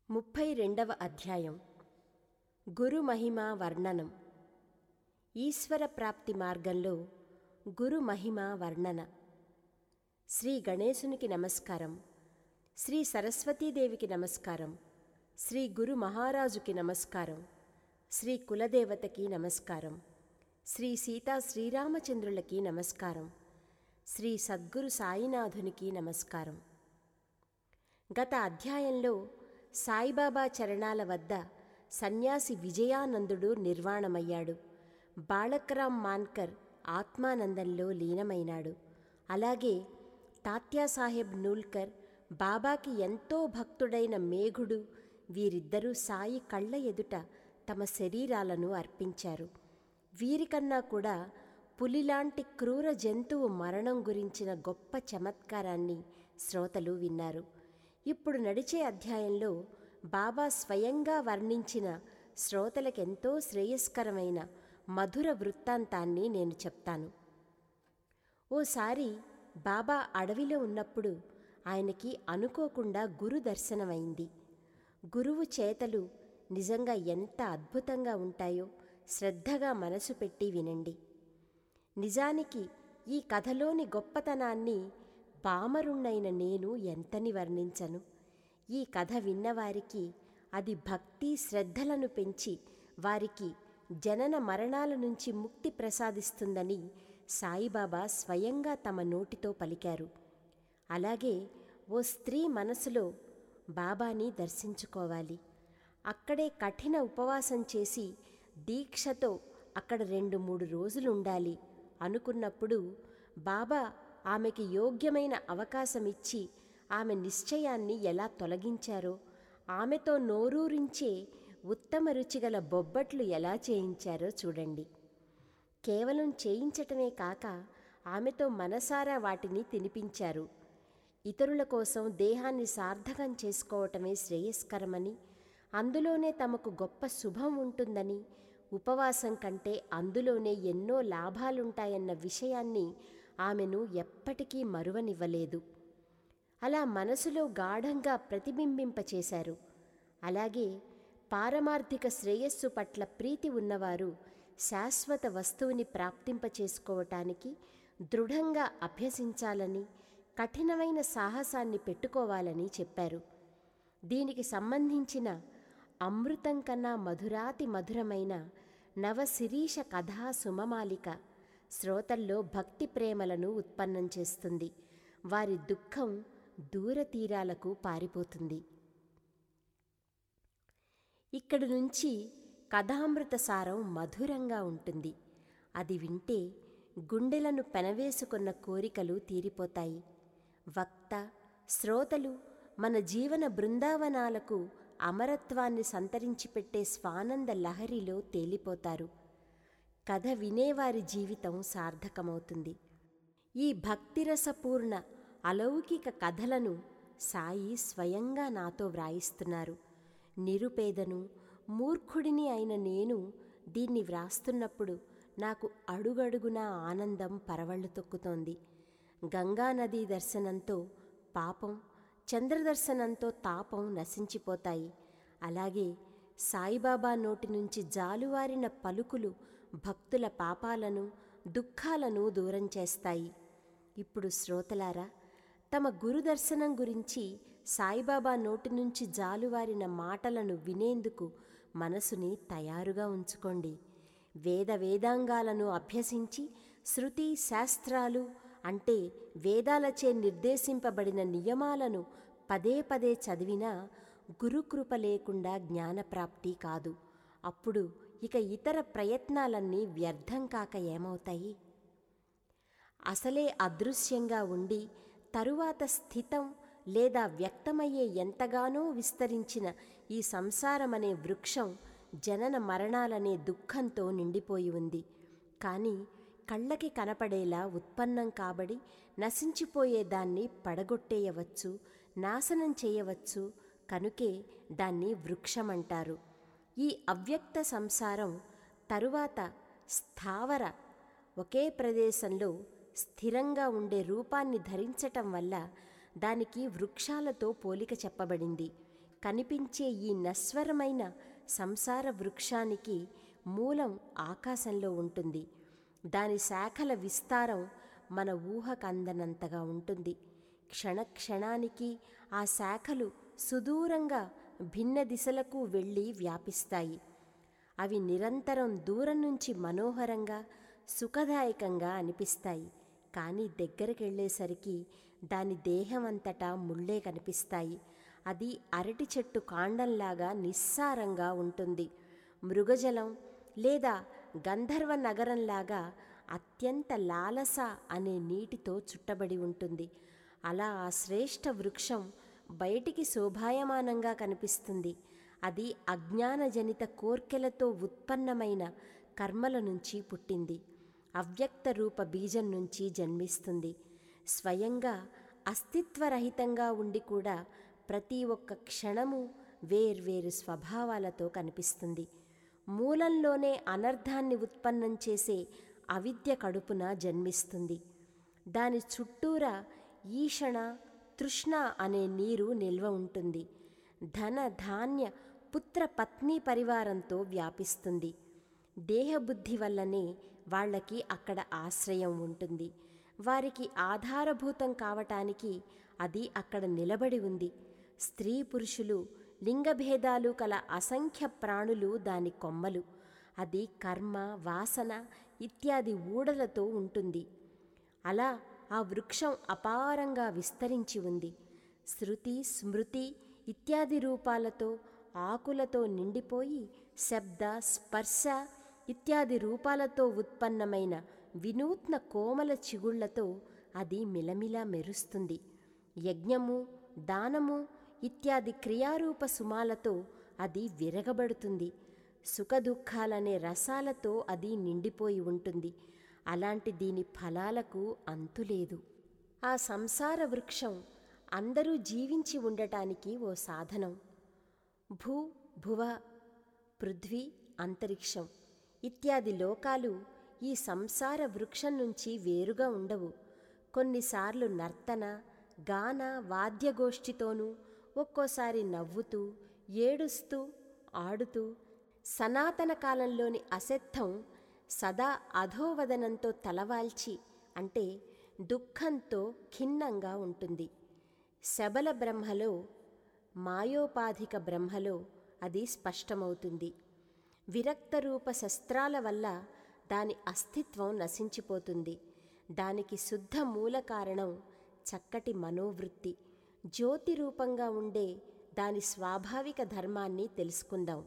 ముప్పై రెండవ అధ్యాయం గురు మహిమ వర్ణనం ఈశ్వర ప్రాప్తి మార్గంలో గురు మహిమ వర్ణన శ్రీ గణేశునికి నమస్కారం శ్రీ సరస్వతీదేవికి నమస్కారం శ్రీ గురు మహారాజుకి నమస్కారం శ్రీ కులదేవతకి నమస్కారం శ్రీ సీతా శ్రీరామచంద్రులకి నమస్కారం శ్రీ సద్గురు సాయినాథునికి నమస్కారం గత అధ్యాయంలో సాయిబాబా చరణాల వద్ద సన్యాసి విజయానందుడు నిర్వాణమయ్యాడు బాళకరాం మాన్కర్ ఆత్మానందంలో లీనమైనాడు అలాగే తాత్యాసాహెబ్ నూల్కర్ బాబాకి ఎంతో భక్తుడైన మేఘుడు వీరిద్దరూ సాయి కళ్ళ ఎదుట తమ శరీరాలను అర్పించారు వీరికన్నా కూడా పులిలాంటి క్రూర జంతువు మరణం గురించిన గొప్ప చమత్కారాన్ని శ్రోతలు విన్నారు ఇప్పుడు నడిచే అధ్యాయంలో బాబా స్వయంగా వర్ణించిన శ్రోతలకెంతో శ్రేయస్కరమైన మధుర వృత్తాంతాన్ని నేను చెప్తాను ఓసారి బాబా అడవిలో ఉన్నప్పుడు ఆయనకి అనుకోకుండా గురు దర్శనమైంది గురువు చేతలు నిజంగా ఎంత అద్భుతంగా ఉంటాయో శ్రద్ధగా మనసు పెట్టి వినండి నిజానికి ఈ కథలోని గొప్పతనాన్ని పామరుణ్ణైన నేను ఎంతని వర్ణించను ఈ కథ విన్నవారికి అది భక్తి శ్రద్ధలను పెంచి వారికి జనన మరణాల నుంచి ముక్తి ప్రసాదిస్తుందని సాయిబాబా స్వయంగా తమ నోటితో పలికారు అలాగే ఓ స్త్రీ మనసులో బాబాని దర్శించుకోవాలి అక్కడే కఠిన ఉపవాసం చేసి దీక్షతో అక్కడ రెండు మూడు రోజులు ఉండాలి అనుకున్నప్పుడు బాబా ఆమెకి యోగ్యమైన అవకాశం ఇచ్చి ఆమె నిశ్చయాన్ని ఎలా తొలగించారో ఆమెతో నోరూరించే ఉత్తమ రుచిగల బొబ్బట్లు ఎలా చేయించారో చూడండి కేవలం చేయించటమే కాక ఆమెతో మనసారా వాటిని తినిపించారు ఇతరుల కోసం దేహాన్ని సార్థకం చేసుకోవటమే శ్రేయస్కరమని అందులోనే తమకు గొప్ప శుభం ఉంటుందని ఉపవాసం కంటే అందులోనే ఎన్నో లాభాలుంటాయన్న విషయాన్ని ఆమెను ఎప్పటికీ మరువనివ్వలేదు అలా మనసులో గాఢంగా ప్రతిబింబింపచేశారు అలాగే పారమార్థిక శ్రేయస్సు పట్ల ప్రీతి ఉన్నవారు శాశ్వత వస్తువుని ప్రాప్తింపచేసుకోవటానికి దృఢంగా అభ్యసించాలని కఠినమైన సాహసాన్ని పెట్టుకోవాలని చెప్పారు దీనికి సంబంధించిన అమృతం కన్నా మధురాతి మధురమైన నవశిరీష కథా సుమమాలిక శ్రోతల్లో భక్తి ప్రేమలను ఉత్పన్నం చేస్తుంది వారి దుఃఖం దూరతీరాలకు పారిపోతుంది ఇక్కడి నుంచి కథామృత సారం మధురంగా ఉంటుంది అది వింటే గుండెలను పెనవేసుకున్న కోరికలు తీరిపోతాయి వక్త శ్రోతలు మన జీవన బృందావనాలకు అమరత్వాన్ని సంతరించి పెట్టే స్వానంద లహరిలో తేలిపోతారు కథ వినేవారి జీవితం సార్థకమవుతుంది ఈ భక్తిరసపూర్ణ అలౌకిక కథలను సాయి స్వయంగా నాతో వ్రాయిస్తున్నారు నిరుపేదను మూర్ఖుడిని అయిన నేను దీన్ని వ్రాస్తున్నప్పుడు నాకు అడుగడుగునా ఆనందం పరవళ్ళు తొక్కుతోంది గంగానదీ దర్శనంతో పాపం చంద్రదర్శనంతో తాపం నశించిపోతాయి అలాగే సాయిబాబా నోటి నుంచి జాలువారిన పలుకులు భక్తుల పాపాలను దుఃఖాలను దూరం చేస్తాయి ఇప్పుడు శ్రోతలారా తమ గురు దర్శనం గురించి సాయిబాబా నోటి నుంచి జాలువారిన మాటలను వినేందుకు మనసుని తయారుగా ఉంచుకోండి వేద వేదాంగాలను అభ్యసించి శృతి శాస్త్రాలు అంటే వేదాలచే నిర్దేశింపబడిన నియమాలను పదే పదే చదివినా గురుకృప లేకుండా జ్ఞానప్రాప్తి కాదు అప్పుడు ఇక ఇతర ప్రయత్నాలన్నీ వ్యర్థం కాక ఏమవుతాయి అసలే అదృశ్యంగా ఉండి తరువాత స్థితం లేదా వ్యక్తమయ్యే ఎంతగానో విస్తరించిన ఈ సంసారమనే వృక్షం జనన మరణాలనే దుఃఖంతో నిండిపోయి ఉంది కానీ కళ్ళకి కనపడేలా ఉత్పన్నం కాబడి నశించిపోయే దాన్ని పడగొట్టేయవచ్చు నాశనం చేయవచ్చు కనుకే దాన్ని వృక్షమంటారు ఈ అవ్యక్త సంసారం తరువాత స్థావర ఒకే ప్రదేశంలో స్థిరంగా ఉండే రూపాన్ని ధరించటం వల్ల దానికి వృక్షాలతో పోలిక చెప్పబడింది కనిపించే ఈ నశ్వరమైన సంసార వృక్షానికి మూలం ఆకాశంలో ఉంటుంది దాని శాఖల విస్తారం మన ఊహకందనంతగా ఉంటుంది క్షణక్షణానికి ఆ శాఖలు సుదూరంగా భిన్న దిశలకు వెళ్ళి వ్యాపిస్తాయి అవి నిరంతరం దూరం నుంచి మనోహరంగా సుఖదాయకంగా అనిపిస్తాయి కానీ దగ్గరకెళ్ళేసరికి దాని దేహం అంతటా ముళ్ళే కనిపిస్తాయి అది అరటి చెట్టు కాండంలాగా నిస్సారంగా ఉంటుంది మృగజలం లేదా గంధర్వ నగరంలాగా అత్యంత లాలస అనే నీటితో చుట్టబడి ఉంటుంది అలా ఆ శ్రేష్ఠ వృక్షం బయటికి శోభాయమానంగా కనిపిస్తుంది అది అజ్ఞానజనిత కోర్కెలతో ఉత్పన్నమైన కర్మల నుంచి పుట్టింది అవ్యక్త రూప బీజం నుంచి జన్మిస్తుంది స్వయంగా అస్తిత్వరహితంగా ఉండి కూడా ప్రతి ఒక్క క్షణము వేర్వేరు స్వభావాలతో కనిపిస్తుంది మూలంలోనే అనర్థాన్ని ఉత్పన్నం చేసే అవిద్య కడుపున జన్మిస్తుంది దాని చుట్టూరా ఈషణ తృష్ణ అనే నీరు నిల్వ ఉంటుంది ధన ధాన్య పుత్ర పత్ని పరివారంతో వ్యాపిస్తుంది దేహబుద్ధి వల్లనే వాళ్ళకి అక్కడ ఆశ్రయం ఉంటుంది వారికి ఆధారభూతం కావటానికి అది అక్కడ నిలబడి ఉంది స్త్రీ పురుషులు లింగభేదాలు కల అసంఖ్య ప్రాణులు దాని కొమ్మలు అది కర్మ వాసన ఇత్యాది ఊడలతో ఉంటుంది అలా ఆ వృక్షం అపారంగా విస్తరించి ఉంది శృతి స్మృతి ఇత్యాది రూపాలతో ఆకులతో నిండిపోయి శబ్ద స్పర్శ ఇత్యాది రూపాలతో ఉత్పన్నమైన వినూత్న కోమల చిగుళ్లతో అది మిలమిలా మెరుస్తుంది యజ్ఞము దానము ఇత్యాది క్రియారూప సుమాలతో అది విరగబడుతుంది సుఖదుఖాలనే రసాలతో అది నిండిపోయి ఉంటుంది అలాంటి దీని ఫలాలకు అంతులేదు ఆ సంసార వృక్షం అందరూ జీవించి ఉండటానికి ఓ సాధనం భూ భువ పృథ్వీ అంతరిక్షం ఇత్యాది లోకాలు ఈ సంసార వృక్షం నుంచి వేరుగా ఉండవు కొన్నిసార్లు నర్తన గాన వాద్యగోష్ఠితోనూ ఒక్కోసారి నవ్వుతూ ఏడుస్తూ ఆడుతూ సనాతన కాలంలోని అశెత్థం సదా అధోవదనంతో తలవాల్చి అంటే దుఃఖంతో ఖిన్నంగా ఉంటుంది శబల బ్రహ్మలో మాయోపాధిక బ్రహ్మలో అది స్పష్టమవుతుంది విరక్త రూప శస్త్రాల వల్ల దాని అస్తిత్వం నశించిపోతుంది దానికి శుద్ధ మూల కారణం చక్కటి మనోవృత్తి జ్యోతి రూపంగా ఉండే దాని స్వాభావిక ధర్మాన్ని తెలుసుకుందాం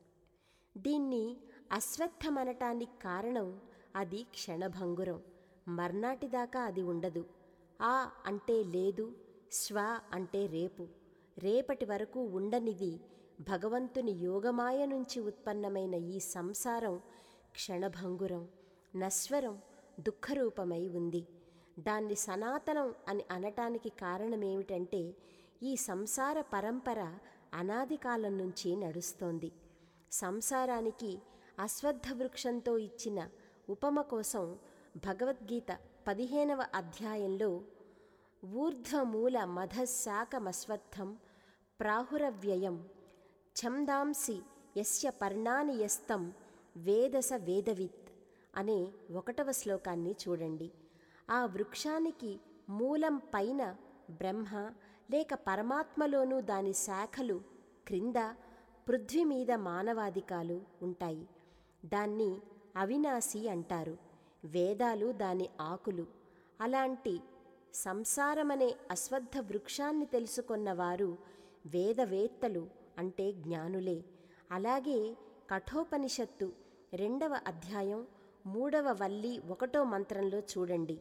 దీన్ని అశ్వత్థమనటానికి కారణం అది క్షణభంగురం మర్నాటిదాకా అది ఉండదు ఆ అంటే లేదు స్వ అంటే రేపు రేపటి వరకు ఉండనిది భగవంతుని యోగమాయ నుంచి ఉత్పన్నమైన ఈ సంసారం క్షణభంగురం నశ్వరం దుఃఖరూపమై ఉంది దాన్ని సనాతనం అని అనటానికి కారణమేమిటంటే ఈ సంసార పరంపర అనాది కాలం నుంచి నడుస్తోంది సంసారానికి అశ్వత్థ వృక్షంతో ఇచ్చిన ఉపమ కోసం భగవద్గీత పదిహేనవ అధ్యాయంలో ఊర్ధ్వమూల మధశాకమశ్వత్థం ప్రాహురవ్యయం ఛందాంసి యస్య పర్ణాని యస్తం వేదస వేదవిత్ అనే ఒకటవ శ్లోకాన్ని చూడండి ఆ వృక్షానికి మూలం పైన బ్రహ్మ లేక పరమాత్మలోనూ దాని శాఖలు క్రింద పృథ్వీ మీద మానవాదికాలు ఉంటాయి దాన్ని అవినాశి అంటారు వేదాలు దాని ఆకులు అలాంటి సంసారమనే అశ్వత్థ వృక్షాన్ని తెలుసుకొన్నవారు వేదవేత్తలు అంటే జ్ఞానులే అలాగే కఠోపనిషత్తు రెండవ అధ్యాయం మూడవ వల్లి ఒకటో మంత్రంలో చూడండి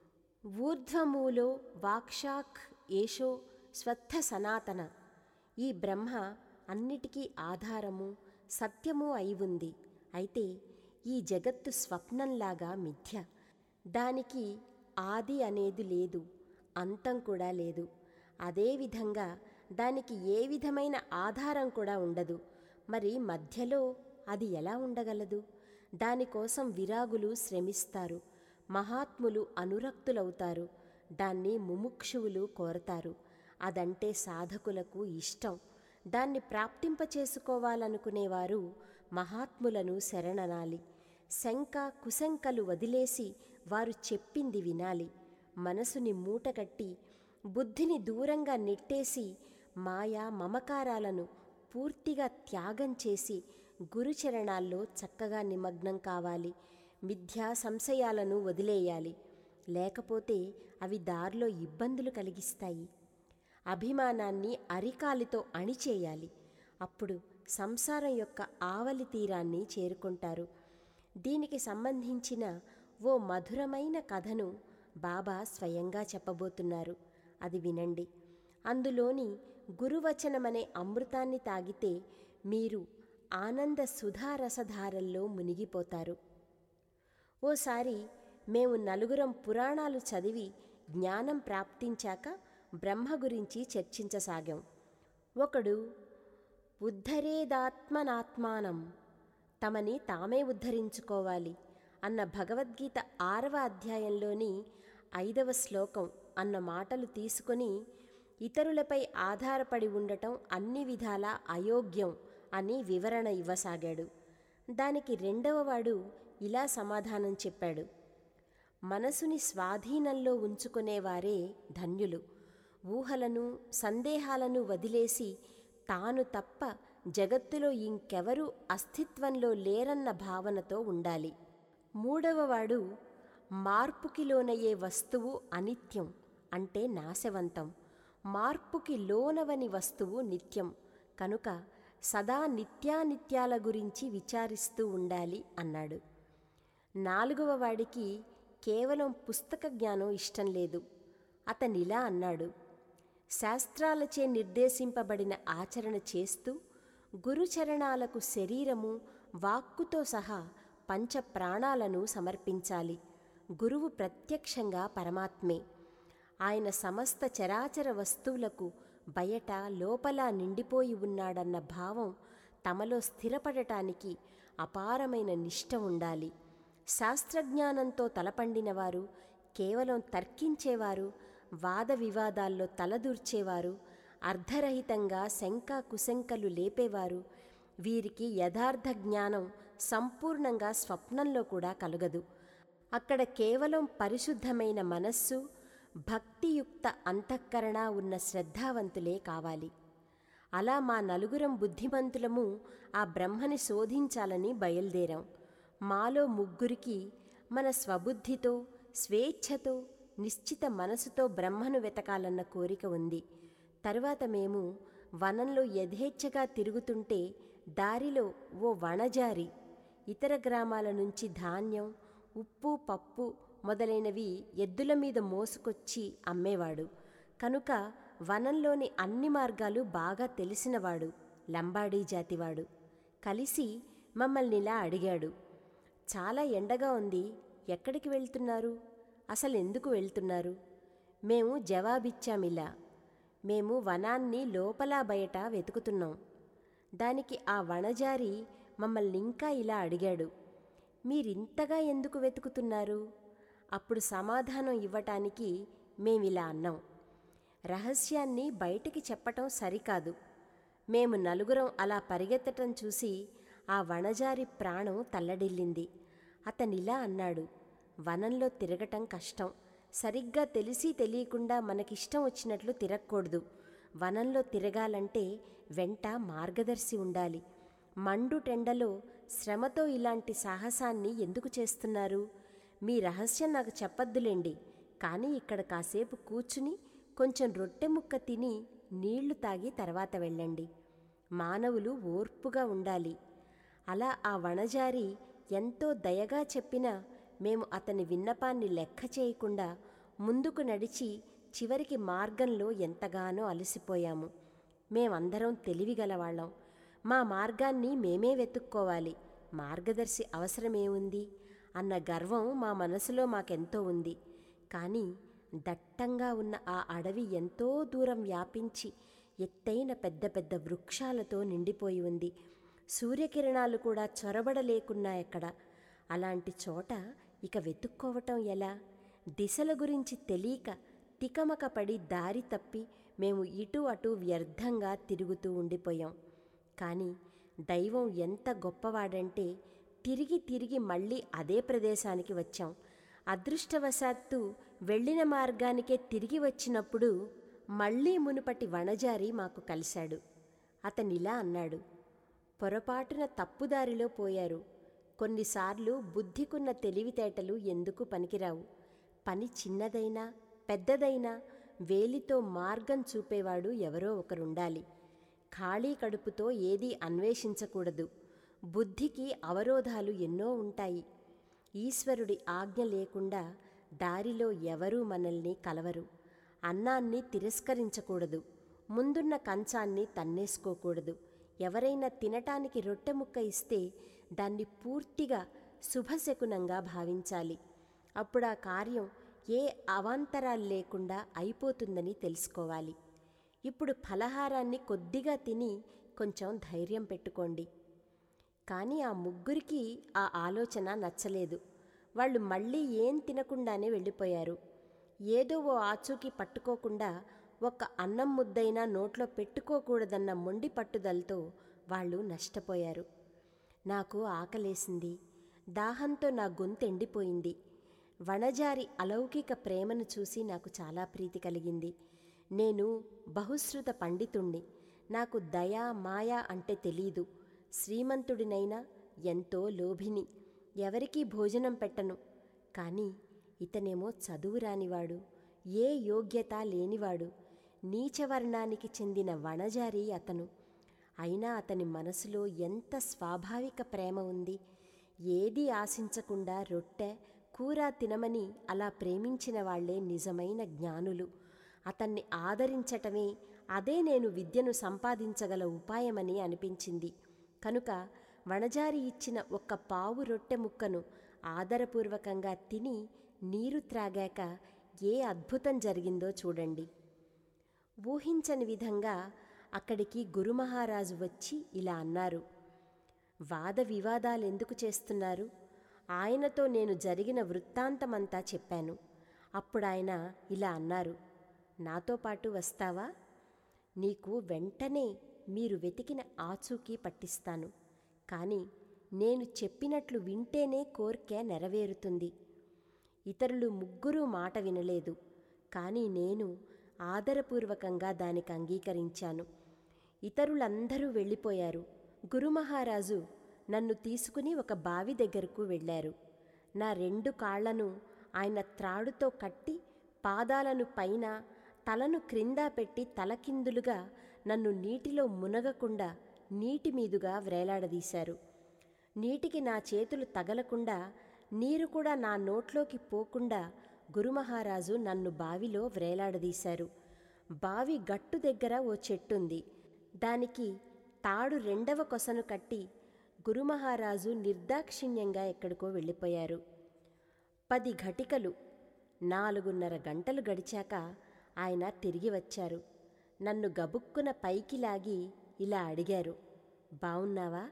ఊర్ధ్వమూలో వాక్షాక్ ఏషో స్వత్థ సనాతన ఈ బ్రహ్మ అన్నిటికీ ఆధారము సత్యము అయి ఉంది అయితే ఈ జగత్తు స్వప్నంలాగా మిథ్య దానికి ఆది అనేది లేదు అంతం కూడా లేదు అదేవిధంగా దానికి ఏ విధమైన ఆధారం కూడా ఉండదు మరి మధ్యలో అది ఎలా ఉండగలదు దానికోసం విరాగులు శ్రమిస్తారు మహాత్ములు అనురక్తులవుతారు దాన్ని ముముక్షువులు కోరతారు అదంటే సాధకులకు ఇష్టం దాన్ని ప్రాప్తింపచేసుకోవాలనుకునేవారు మహాత్ములను శరణనాలి శంక కుశంకలు వదిలేసి వారు చెప్పింది వినాలి మనసుని మూటగట్టి బుద్ధిని దూరంగా నెట్టేసి మాయా మమకారాలను పూర్తిగా త్యాగం చేసి గురుచరణాల్లో చక్కగా నిమగ్నం కావాలి మిథ్యా సంశయాలను వదిలేయాలి లేకపోతే అవి దారిలో ఇబ్బందులు కలిగిస్తాయి అభిమానాన్ని అరికాలితో అణిచేయాలి అప్పుడు సంసారం యొక్క ఆవలి తీరాన్ని చేరుకుంటారు దీనికి సంబంధించిన ఓ మధురమైన కథను బాబా స్వయంగా చెప్పబోతున్నారు అది వినండి అందులోని గురువచనమనే అమృతాన్ని తాగితే మీరు ఆనంద సుధారసధారల్లో మునిగిపోతారు ఓసారి మేము నలుగురం పురాణాలు చదివి జ్ఞానం ప్రాప్తించాక బ్రహ్మ గురించి చర్చించసాగాం ఒకడు ఉద్ధరేదాత్మనాత్మానం తమని తామే ఉద్ధరించుకోవాలి అన్న భగవద్గీత ఆరవ అధ్యాయంలోని ఐదవ శ్లోకం అన్న మాటలు తీసుకొని ఇతరులపై ఆధారపడి ఉండటం అన్ని విధాల అయోగ్యం అని వివరణ ఇవ్వసాగాడు దానికి రెండవ వాడు ఇలా సమాధానం చెప్పాడు మనసుని స్వాధీనంలో ఉంచుకునేవారే ధన్యులు ఊహలను సందేహాలను వదిలేసి తాను తప్ప జగత్తులో ఇంకెవరూ అస్తిత్వంలో లేరన్న భావనతో ఉండాలి మూడవవాడు మార్పుకి లోనయ్యే వస్తువు అనిత్యం అంటే నాశవంతం మార్పుకి లోనవని వస్తువు నిత్యం కనుక సదా నిత్యానిత్యాల గురించి విచారిస్తూ ఉండాలి అన్నాడు నాలుగవ వాడికి కేవలం పుస్తక జ్ఞానం ఇష్టం లేదు అతనిలా అన్నాడు శాస్త్రాలచే నిర్దేశింపబడిన ఆచరణ చేస్తూ గురుచరణాలకు శరీరము వాక్కుతో సహా పంచ ప్రాణాలను సమర్పించాలి గురువు ప్రత్యక్షంగా పరమాత్మే ఆయన సమస్త చరాచర వస్తువులకు బయట లోపల నిండిపోయి ఉన్నాడన్న భావం తమలో స్థిరపడటానికి అపారమైన నిష్ట ఉండాలి శాస్త్రజ్ఞానంతో తలపండినవారు కేవలం తర్కించేవారు వాద వివాదాల్లో తలదూర్చేవారు అర్ధరహితంగా శంకా కుశంకలు లేపేవారు వీరికి యథార్థ జ్ఞానం సంపూర్ణంగా స్వప్నంలో కూడా కలగదు అక్కడ కేవలం పరిశుద్ధమైన మనస్సు భక్తియుక్త అంతఃకరణ ఉన్న శ్రద్ధావంతులే కావాలి అలా మా నలుగురం బుద్ధిమంతులము ఆ బ్రహ్మని శోధించాలని బయలుదేరాం మాలో ముగ్గురికి మన స్వబుద్ధితో స్వేచ్ఛతో నిశ్చిత మనసుతో బ్రహ్మను వెతకాలన్న కోరిక ఉంది తరువాత మేము వనంలో యథేచ్ఛగా తిరుగుతుంటే దారిలో ఓ వనజారి ఇతర గ్రామాల నుంచి ధాన్యం ఉప్పు పప్పు మొదలైనవి ఎద్దుల మీద మోసుకొచ్చి అమ్మేవాడు కనుక వనంలోని అన్ని మార్గాలు బాగా తెలిసినవాడు లంబాడీ జాతివాడు కలిసి మమ్మల్నిలా అడిగాడు చాలా ఎండగా ఉంది ఎక్కడికి వెళ్తున్నారు అసలు ఎందుకు వెళ్తున్నారు మేము జవాబిచ్చామిలా మేము వనాన్ని లోపల బయట వెతుకుతున్నాం దానికి ఆ వనజారి మమ్మల్ని ఇంకా ఇలా అడిగాడు మీరింతగా ఎందుకు వెతుకుతున్నారు అప్పుడు సమాధానం ఇవ్వటానికి మేమిలా అన్నాం రహస్యాన్ని బయటికి చెప్పటం సరికాదు మేము నలుగురం అలా పరిగెత్తటం చూసి ఆ వనజారి ప్రాణం తల్లడిల్లింది అతనిలా అన్నాడు వనంలో తిరగటం కష్టం సరిగ్గా తెలిసి తెలియకుండా మనకిష్టం వచ్చినట్లు తిరగకూడదు వనంలో తిరగాలంటే వెంట మార్గదర్శి ఉండాలి మండు టెండలో శ్రమతో ఇలాంటి సాహసాన్ని ఎందుకు చేస్తున్నారు మీ రహస్యం నాకు చెప్పొద్దులేండి కానీ ఇక్కడ కాసేపు కూర్చుని కొంచెం రొట్టె ముక్క తిని నీళ్లు తాగి తర్వాత వెళ్ళండి మానవులు ఓర్పుగా ఉండాలి అలా ఆ వనజారి ఎంతో దయగా చెప్పినా మేము అతని విన్నపాన్ని లెక్క చేయకుండా ముందుకు నడిచి చివరికి మార్గంలో ఎంతగానో అలసిపోయాము మేమందరం తెలివిగలవాళ్ళం మా మార్గాన్ని మేమే వెతుక్కోవాలి మార్గదర్శి అవసరమేముంది అన్న గర్వం మా మనసులో మాకెంతో ఉంది కానీ దట్టంగా ఉన్న ఆ అడవి ఎంతో దూరం వ్యాపించి ఎత్తైన పెద్ద పెద్ద వృక్షాలతో నిండిపోయి ఉంది సూర్యకిరణాలు కూడా చొరబడలేకున్నా ఎక్కడ అలాంటి చోట ఇక వెతుక్కోవటం ఎలా దిశల గురించి తెలియక తికమక పడి దారి తప్పి మేము ఇటు అటు వ్యర్థంగా తిరుగుతూ ఉండిపోయాం కానీ దైవం ఎంత గొప్పవాడంటే తిరిగి తిరిగి మళ్ళీ అదే ప్రదేశానికి వచ్చాం అదృష్టవశాత్తు వెళ్ళిన మార్గానికే తిరిగి వచ్చినప్పుడు మళ్ళీ మునుపటి వనజారి మాకు కలిశాడు అతనిలా అన్నాడు పొరపాటున తప్పుదారిలో పోయారు కొన్నిసార్లు బుద్ధికున్న తెలివితేటలు ఎందుకు పనికిరావు పని చిన్నదైనా పెద్దదైనా వేలితో మార్గం చూపేవాడు ఎవరో ఒకరుండాలి ఖాళీ కడుపుతో ఏదీ అన్వేషించకూడదు బుద్ధికి అవరోధాలు ఎన్నో ఉంటాయి ఈశ్వరుడి ఆజ్ఞ లేకుండా దారిలో ఎవరూ మనల్ని కలవరు అన్నాన్ని తిరస్కరించకూడదు ముందున్న కంచాన్ని తన్నేసుకోకూడదు ఎవరైనా తినటానికి రొట్టె ముక్క ఇస్తే దాన్ని పూర్తిగా శుభశకునంగా భావించాలి అప్పుడు ఆ కార్యం ఏ అవాంతరాలు లేకుండా అయిపోతుందని తెలుసుకోవాలి ఇప్పుడు ఫలహారాన్ని కొద్దిగా తిని కొంచెం ధైర్యం పెట్టుకోండి కానీ ఆ ముగ్గురికి ఆ ఆలోచన నచ్చలేదు వాళ్ళు మళ్ళీ ఏం తినకుండానే వెళ్ళిపోయారు ఏదో ఓ ఆచూకీ పట్టుకోకుండా ఒక్క అన్నం ముద్దైనా నోట్లో పెట్టుకోకూడదన్న మొండి పట్టుదలతో వాళ్ళు నష్టపోయారు నాకు ఆకలేసింది దాహంతో నా గొంతు ఎండిపోయింది వనజారి అలౌకిక ప్రేమను చూసి నాకు చాలా ప్రీతి కలిగింది నేను బహుశ్రుత పండితుణ్ణి నాకు దయ మాయ అంటే తెలీదు శ్రీమంతుడినైనా ఎంతో లోభిని ఎవరికీ భోజనం పెట్టను కానీ ఇతనేమో చదువు రానివాడు ఏ యోగ్యత లేనివాడు నీచవర్ణానికి చెందిన వనజారి అతను అయినా అతని మనసులో ఎంత స్వాభావిక ప్రేమ ఉంది ఏదీ ఆశించకుండా రొట్టె కూర తినమని అలా ప్రేమించిన వాళ్లే నిజమైన జ్ఞానులు అతన్ని ఆదరించటమే అదే నేను విద్యను సంపాదించగల ఉపాయమని అనిపించింది కనుక వనజారి ఇచ్చిన ఒక్క పావు రొట్టె ముక్కను ఆదరపూర్వకంగా తిని నీరు త్రాగాక ఏ అద్భుతం జరిగిందో చూడండి ఊహించని విధంగా అక్కడికి గురుమహారాజు వచ్చి ఇలా అన్నారు వాద వివాదాలు ఎందుకు చేస్తున్నారు ఆయనతో నేను జరిగిన వృత్తాంతమంతా చెప్పాను అప్పుడు ఆయన ఇలా అన్నారు నాతో పాటు వస్తావా నీకు వెంటనే మీరు వెతికిన ఆచూకీ పట్టిస్తాను కానీ నేను చెప్పినట్లు వింటేనే కోర్కె నెరవేరుతుంది ఇతరులు ముగ్గురు మాట వినలేదు కానీ నేను ఆదరపూర్వకంగా దానికి అంగీకరించాను ఇతరులందరూ వెళ్ళిపోయారు గురుమహారాజు నన్ను తీసుకుని ఒక బావి దగ్గరకు వెళ్ళారు నా రెండు కాళ్లను ఆయన త్రాడుతో కట్టి పాదాలను పైన తలను క్రింద పెట్టి తలకిందులుగా నన్ను నీటిలో మునగకుండా నీటి మీదుగా వ్రేలాడదీశారు నీటికి నా చేతులు తగలకుండా నీరు కూడా నా నోట్లోకి పోకుండా గురుమహారాజు నన్ను బావిలో వ్రేలాడదీశారు బావి గట్టు దగ్గర ఓ చెట్టుంది దానికి తాడు రెండవ కొసను కట్టి గురుమహారాజు నిర్దాక్షిణ్యంగా ఎక్కడికో వెళ్ళిపోయారు పది ఘటికలు నాలుగున్నర గంటలు గడిచాక ఆయన తిరిగి వచ్చారు నన్ను గబుక్కున పైకి లాగి ఇలా అడిగారు బావున్నావా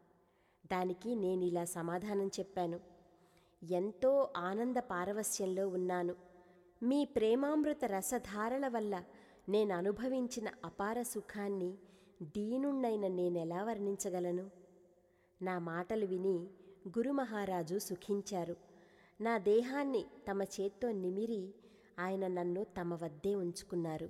దానికి నేను ఇలా సమాధానం చెప్పాను ఎంతో ఆనంద పారవస్యంలో ఉన్నాను మీ ప్రేమామృత రసధారల వల్ల నేను అనుభవించిన అపార సుఖాన్ని దీనుణ్ణైన నేనెలా వర్ణించగలను నా మాటలు విని గురుమహారాజు సుఖించారు నా దేహాన్ని తమ చేత్తో నిమిరి ఆయన నన్ను తమ వద్దే ఉంచుకున్నారు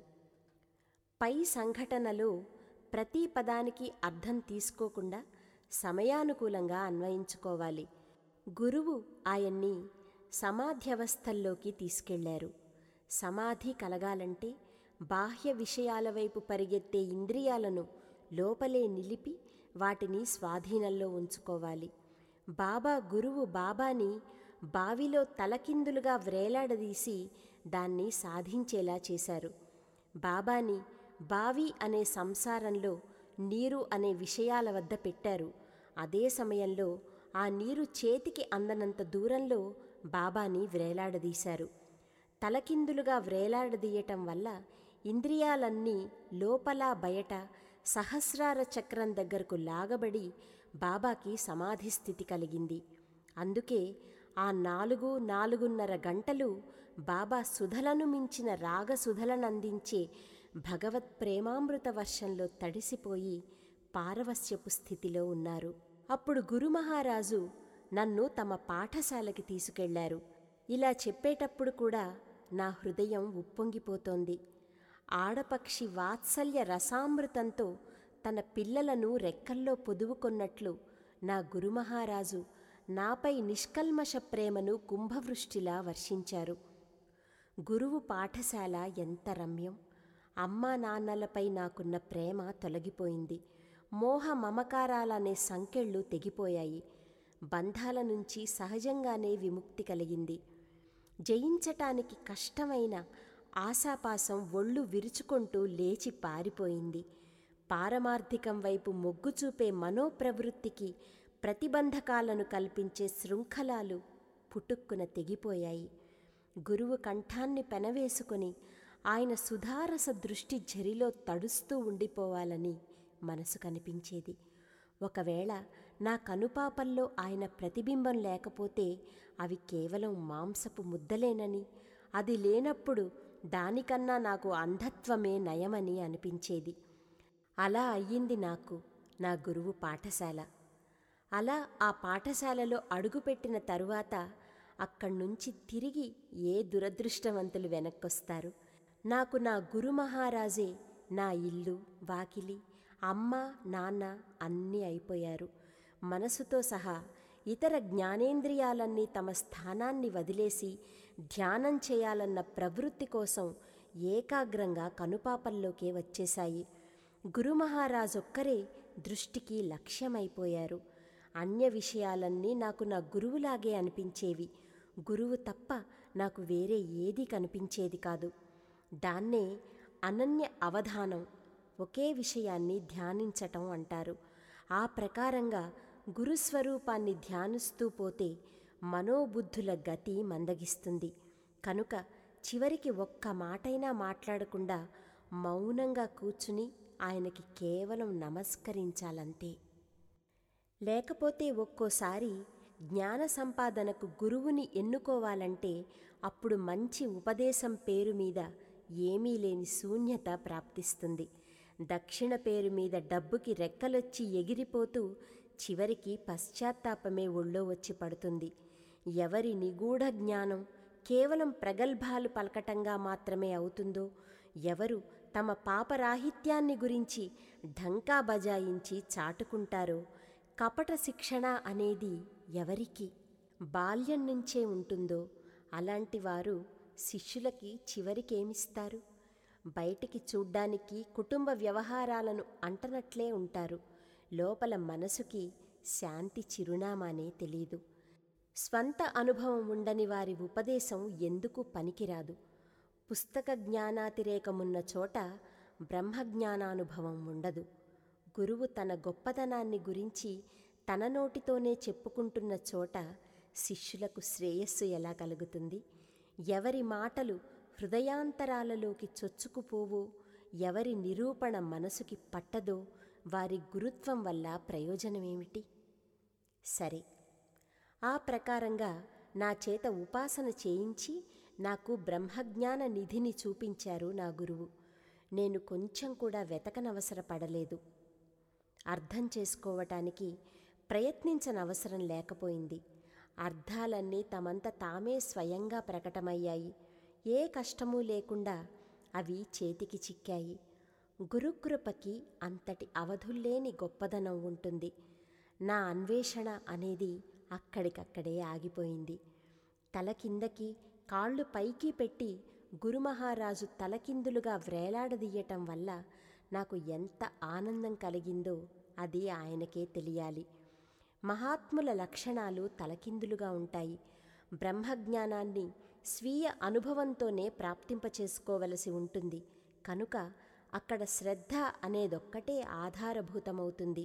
పై సంఘటనలో ప్రతి పదానికి అర్థం తీసుకోకుండా సమయానుకూలంగా అన్వయించుకోవాలి గురువు ఆయన్ని సమాధ్యవస్థల్లోకి తీసుకెళ్లారు సమాధి కలగాలంటే బాహ్య విషయాల వైపు పరిగెత్తే ఇంద్రియాలను లోపలే నిలిపి వాటిని స్వాధీనంలో ఉంచుకోవాలి బాబా గురువు బాబాని బావిలో తలకిందులుగా వ్రేలాడదీసి దాన్ని సాధించేలా చేశారు బాబాని బావి అనే సంసారంలో నీరు అనే విషయాల వద్ద పెట్టారు అదే సమయంలో ఆ నీరు చేతికి అందనంత దూరంలో బాబాని వ్రేలాడదీశారు తలకిందులుగా వ్రేలాడదీయటం వల్ల ఇంద్రియాలన్నీ లోపల బయట సహస్రార చక్రం దగ్గరకు లాగబడి బాబాకి సమాధి స్థితి కలిగింది అందుకే ఆ నాలుగు నాలుగున్నర గంటలు బాబా సుధలను మించిన రాగసుధలనందించే భగవత్ ప్రేమామృత వర్షంలో తడిసిపోయి పారవస్యపు స్థితిలో ఉన్నారు అప్పుడు గురుమహారాజు నన్ను తమ పాఠశాలకి తీసుకెళ్లారు ఇలా చెప్పేటప్పుడు కూడా నా హృదయం ఉప్పొంగిపోతోంది ఆడపక్షి వాత్సల్య రసామృతంతో తన పిల్లలను రెక్కల్లో పొదువుకొన్నట్లు నా గురుమహారాజు నాపై నిష్కల్మష ప్రేమను కుంభవృష్టిలా వర్షించారు గురువు పాఠశాల ఎంత రమ్యం అమ్మా నాన్నలపై నాకున్న ప్రేమ తొలగిపోయింది మోహ మమకారాలనే సంకెళ్ళు తెగిపోయాయి బంధాల నుంచి సహజంగానే విముక్తి కలిగింది జయించటానికి కష్టమైన ఆశాపాసం ఒళ్ళు విరుచుకుంటూ లేచి పారిపోయింది పారమార్థికం వైపు మొగ్గు చూపే మనోప్రవృత్తికి ప్రతిబంధకాలను కల్పించే శృంఖలాలు పుటుక్కున తెగిపోయాయి గురువు కంఠాన్ని పెనవేసుకొని ఆయన సుధారస దృష్టి జరిలో తడుస్తూ ఉండిపోవాలని మనసు కనిపించేది ఒకవేళ నా కనుపాపల్లో ఆయన ప్రతిబింబం లేకపోతే అవి కేవలం మాంసపు ముద్దలేనని అది లేనప్పుడు దానికన్నా నాకు అంధత్వమే నయమని అనిపించేది అలా అయ్యింది నాకు నా గురువు పాఠశాల అలా ఆ పాఠశాలలో అడుగుపెట్టిన తరువాత అక్కడ్నుంచి తిరిగి ఏ దురదృష్టవంతులు వెనక్కొస్తారు నాకు నా గురు మహారాజే నా ఇల్లు వాకిలి అమ్మ నాన్న అన్నీ అయిపోయారు మనసుతో సహా ఇతర జ్ఞానేంద్రియాలన్నీ తమ స్థానాన్ని వదిలేసి ధ్యానం చేయాలన్న ప్రవృత్తి కోసం ఏకాగ్రంగా కనుపాపల్లోకే వచ్చేశాయి గురుమహారాజొక్కరే దృష్టికి లక్ష్యమైపోయారు అన్య విషయాలన్నీ నాకు నా గురువులాగే అనిపించేవి గురువు తప్ప నాకు వేరే ఏదీ కనిపించేది కాదు దాన్నే అనన్య అవధానం ఒకే విషయాన్ని ధ్యానించటం అంటారు ఆ ప్రకారంగా గురుస్వరూపాన్ని ధ్యానిస్తూ పోతే మనోబుద్ధుల గతి మందగిస్తుంది కనుక చివరికి ఒక్క మాటైనా మాట్లాడకుండా మౌనంగా కూర్చుని ఆయనకి కేవలం నమస్కరించాలంతే లేకపోతే ఒక్కోసారి జ్ఞాన సంపాదనకు గురువుని ఎన్నుకోవాలంటే అప్పుడు మంచి ఉపదేశం పేరు మీద ఏమీ లేని శూన్యత ప్రాప్తిస్తుంది దక్షిణ పేరు మీద డబ్బుకి రెక్కలొచ్చి ఎగిరిపోతూ చివరికి పశ్చాత్తాపమే ఒళ్ళో వచ్చి పడుతుంది ఎవరి నిగూఢ జ్ఞానం కేవలం ప్రగల్భాలు పలకటంగా మాత్రమే అవుతుందో ఎవరు తమ పాపరాహిత్యాన్ని గురించి ఢంకా బజాయించి చాటుకుంటారో కపట శిక్షణ అనేది ఎవరికి బాల్యం నుంచే ఉంటుందో అలాంటి వారు శిష్యులకి చివరికేమిస్తారు బయటికి చూడ్డానికి కుటుంబ వ్యవహారాలను అంటనట్లే ఉంటారు లోపల మనసుకి శాంతి చిరునామానే తెలీదు స్వంత అనుభవం ఉండని వారి ఉపదేశం ఎందుకు పనికిరాదు పుస్తక జ్ఞానాతిరేకమున్న చోట బ్రహ్మజ్ఞానానుభవం ఉండదు గురువు తన గొప్పతనాన్ని గురించి తన నోటితోనే చెప్పుకుంటున్న చోట శిష్యులకు శ్రేయస్సు ఎలా కలుగుతుంది ఎవరి మాటలు హృదయాంతరాలలోకి చొచ్చుకుపోవో ఎవరి నిరూపణ మనసుకి పట్టదో వారి గురుత్వం వల్ల ప్రయోజనమేమిటి సరే ఆ ప్రకారంగా నా చేత ఉపాసన చేయించి నాకు బ్రహ్మజ్ఞాన నిధిని చూపించారు నా గురువు నేను కొంచెం కూడా వెతకనవసరపడలేదు అర్థం చేసుకోవటానికి ప్రయత్నించనవసరం లేకపోయింది అర్థాలన్నీ తమంత తామే స్వయంగా ప్రకటమయ్యాయి ఏ కష్టమూ లేకుండా అవి చేతికి చిక్కాయి గురుకృపకి అంతటి అవధుల్లేని గొప్పదనం ఉంటుంది నా అన్వేషణ అనేది అక్కడికక్కడే ఆగిపోయింది తల కిందకి కాళ్ళు పైకి పెట్టి గురుమహారాజు తలకిందులుగా వ్రేలాడదీయటం వల్ల నాకు ఎంత ఆనందం కలిగిందో అది ఆయనకే తెలియాలి మహాత్ముల లక్షణాలు తలకిందులుగా ఉంటాయి బ్రహ్మజ్ఞానాన్ని స్వీయ అనుభవంతోనే ప్రాప్తింపచేసుకోవలసి ఉంటుంది కనుక అక్కడ శ్రద్ధ అనేదొక్కటే ఆధారభూతమవుతుంది